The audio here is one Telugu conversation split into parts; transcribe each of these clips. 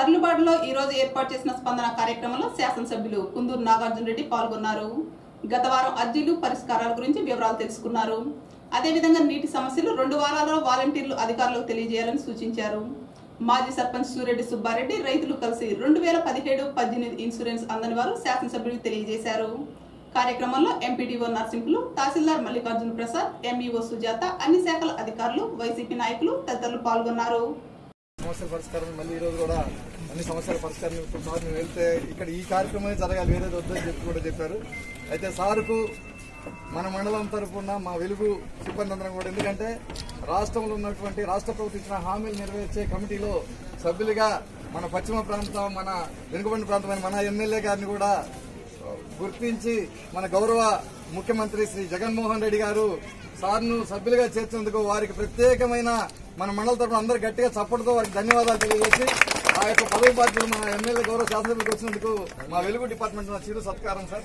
తర్లుబాడులో ఈ రోజు ఏర్పాటు చేసిన స్పందన కార్యక్రమంలో శాసనసభ్యులు కుందూరు నాగార్జున రెడ్డి పాల్గొన్నారు గత వారం అర్జీలు పరిష్కారాల గురించి వివరాలు తెలుసుకున్నారు అదేవిధంగా నీటి సమస్యలు రెండు వారాలలో వాలంటీర్లు అధికారులకు తెలియజేయాలని సూచించారు మాజీ సర్పంచ్ సూరెడ్డి సుబ్బారెడ్డి రైతులు కలిసి రెండు వేల పదిహేడు పద్దెనిమిది ఇన్సూరెన్స్ అందని వారు శాసనసభ్యులకు తెలియజేశారు కార్యక్రమంలో ఎంపీడీఓ నర్సింపులు తహసీల్దార్ మల్లికార్జున ప్రసాద్ ఎంఈఓ సుజాత అన్ని శాఖల అధికారులు వైసీపీ నాయకులు తదితరులు పాల్గొన్నారు సమస్యల పరిష్కారం మళ్ళీ ఈ రోజు కూడా అన్ని సమస్యల పరిష్కారం ఇప్పుడు సార్ మేము వెళ్తే ఇక్కడ ఈ కార్యక్రమమే జరగాలి వేరేది వద్దని చెప్పి కూడా చెప్పారు అయితే సార్కు మన మండలం తరఫున మా వెలుగు సిబ్బంది అందరం కూడా ఎందుకంటే రాష్ట్రంలో ఉన్నటువంటి రాష్ట్ర ప్రభుత్వం ఇచ్చిన హామీలు నెరవేర్చే కమిటీలో సభ్యులుగా మన పశ్చిమ ప్రాంతం మన వెనుకబడిన ప్రాంతమైన మన ఎమ్మెల్యే గారిని కూడా గుర్తించి మన గౌరవ ముఖ్యమంత్రి శ్రీ జగన్మోహన్ రెడ్డి గారు సార్ను సభ్యులుగా చేర్చినందుకు వారికి ప్రత్యేకమైన మన మండల తరఫున అందరు గట్టిగా చప్పటితో వారికి ధన్యవాదాలు తెలియజేసి ఆ యొక్క పదవి బాధ్యతలు మన ఎమ్మెల్యే గౌరవ శాసనసభ్యులకు వచ్చినందుకు మా వెలుగు డిపార్ట్మెంట్ నా చిరు సత్కారం సార్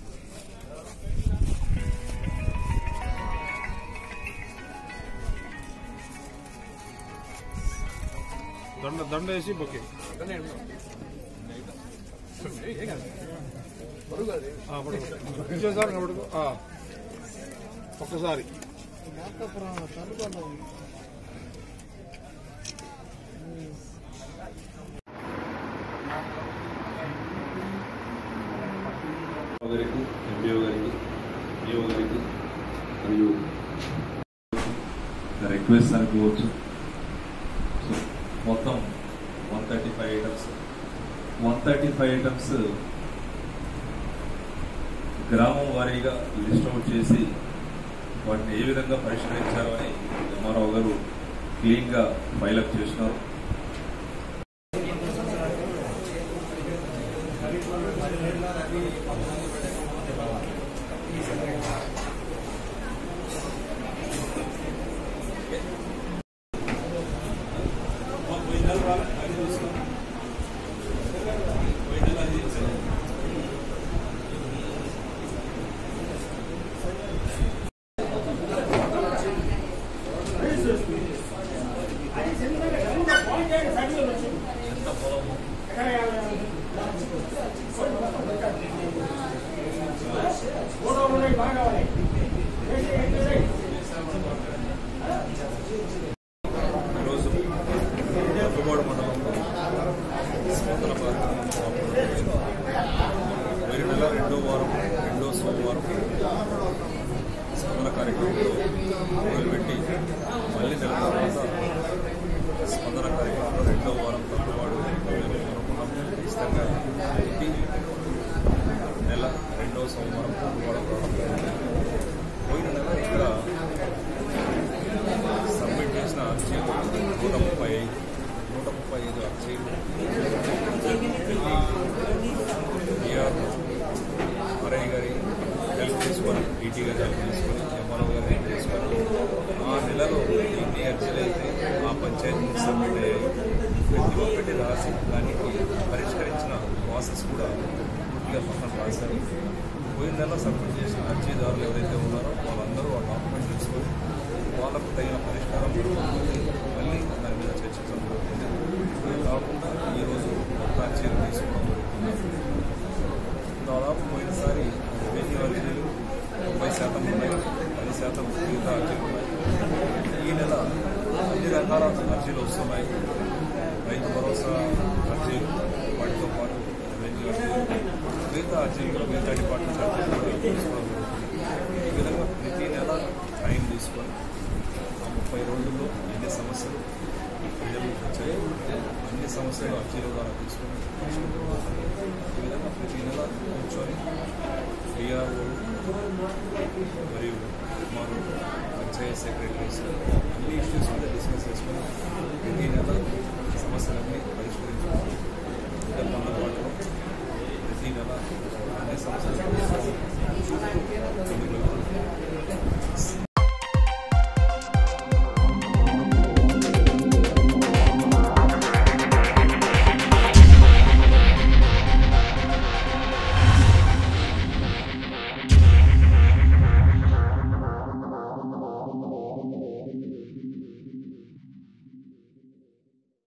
దండ దండ వేసి బొకే ఆ, పడుకో. ఇంకోసారి పడుకో. ఆ. ఒక్కసారి గారికి ఎండిఓ గారికి డిఓ గారికి మరియు రిక్వెస్ట్ అనుకోవచ్చు సో మొత్తం one thirty five items one thirty five items గ్రామం వారీగా లిస్ట్ అవుట్ చేసి వాటిని ఏ విధంగా పరిష్కరించారు అని ఎంఆర్ఓ గారు క్లీన్గా ఫైలప్ చేసినారు ఎంత పొలము ఈరోజు దగ్గుబాడు మండలంలో స్పందన కార్యక్రమం చేపట్టడం పోయిన నెల రెండో వారం రెండో సోమవారం స్పందన కార్యక్రమంలో మొదలుపెట్టి మళ్ళీ నెల తర్వాత స్పందన కార్యక్రమంలో రెండో వారం దగ్గుబాడు మేము అనుకున్నాం ఖచ్చితంగా పెట్టి నెల రెండో సోమవారం దగ్గుబాడు ప్రారంభమైంది పోయిన నెల ఇక్కడ సబ్మిట్ చేసిన అర్జీలు నూట ముప్పై ఐదు నూట ముప్పై ఐదు అర్జీలు బీఆర్ ఆర్ఐ గారి హెల్ప్ తీసుకొని ఈటీ గారి హెల్ప్ తీసుకొని ఎంఆర్ఓ గారి హెల్ప్ తీసుకొని ఆ నెలలో ఎన్ని అర్జీలు అయితే ఆ పంచాయతీ సబ్మిట్ అయ్యాయి ప్రతి ఒక్కటి రాసి దానికి పరిష్కరించిన ప్రాసెస్ కూడా పూర్తిగా పక్కన రాశారు పోయిన నెల సబ్మిట్ చేసిన అర్జీదారులు ఎవరైతే ఉన్నారో వాళ్ళందరూ ఆ డాక్యుమెంట్ తీసుకొని వాళ్ళకు తగిన పరిష్కారం దొరుకుతుంది మళ్ళీ దాని మీద చర్చించడం జరుగుతుంది ఇది కాకుండా ఈరోజు కొత్త అర్జీలు తీసుకోవడం జరుగుతుంది దాదాపు పోయినసారి రెవెన్యూ అర్జీలు తొంభై శాతం ఉన్నాయి పది శాతం మిగతా అర్జీలు ఉన్నాయి ఈ నెల అన్ని రకాల అర్జీలు వస్తున్నాయి రైతు భరోసా అర్జీలు వాటితో పాటు రెవెన్యూ అర్జీలు మిగతా అర్జీలు కూడా మిగతా డిపార్ట్మెంట్ అర్జీలు కూడా తీసుకోవడం జరుగుతుంది ఈ విధంగా ప్రతి నెల టైం తీసుకొని ఆ ముప్పై రోజుల్లో ఎన్ని సమస్యలు ప్రజలకు వచ్చాయి అన్ని సమస్యలు అర్జీల ద్వారా తీసుకొని పరిష్కరించాలి. ఈ విధంగా ప్రతి నెల కూర్చొని డిఆర్ఓ మరియు మాకు పంచాయత్ సెక్రటరీస్ అన్ని ఇష్యూస్ మీద డిస్కస్ చేసుకొని ప్రతి నెల సమస్యలన్నీ పరిష్కరించుకోవాలి ఇంకా అందుబాటులో ప్రతి నెల అన్ని సమస్యలు ముందుకు వెళ్తున్నాం.